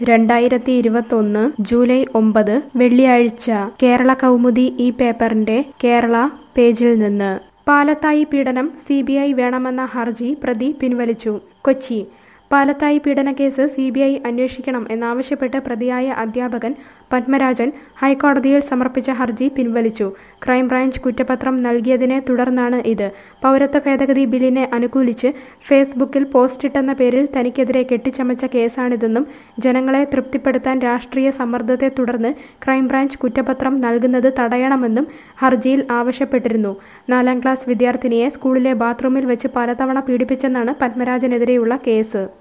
രണ്ടായിരത്തി ഇരുപത്തൊന്ന് ജൂലൈ ഒമ്പത് വെള്ളിയാഴ്ച കേരള കൗമുദി ഈ പേപ്പറിന്റെ കേരള പേജിൽ നിന്ന് പാലത്തായി പീഡനം സി ബി ഐ വേണമെന്ന ഹർജി പ്രതി പിൻവലിച്ചു കൊച്ചി പാലത്തായി പീഡനക്കേസ് സി ബി ഐ അന്വേഷിക്കണം എന്നാവശ്യപ്പെട്ട് പ്രതിയായ അധ്യാപകൻ പത്മരാജൻ ഹൈക്കോടതിയിൽ സമർപ്പിച്ച ഹർജി പിൻവലിച്ചു ക്രൈംബ്രാഞ്ച് കുറ്റപത്രം നൽകിയതിനെ തുടർന്നാണ് ഇത് പൗരത്വ ഭേദഗതി ബില്ലിനെ അനുകൂലിച്ച് ഫേസ്ബുക്കിൽ പോസ്റ്റിട്ടെന്ന പേരിൽ തനിക്കെതിരെ കെട്ടിച്ചമച്ച കേസാണിതെന്നും ജനങ്ങളെ തൃപ്തിപ്പെടുത്താൻ രാഷ്ട്രീയ സമ്മർദ്ദത്തെ തുടർന്ന് ക്രൈംബ്രാഞ്ച് കുറ്റപത്രം നൽകുന്നത് തടയണമെന്നും ഹർജിയിൽ ആവശ്യപ്പെട്ടിരുന്നു നാലാം ക്ലാസ് വിദ്യാർത്ഥിനിയെ സ്കൂളിലെ ബാത്റൂമിൽ വെച്ച് പലതവണ പീഡിപ്പിച്ചെന്നാണ് പത്മരാജനെതിരെയുള്ള കേസ്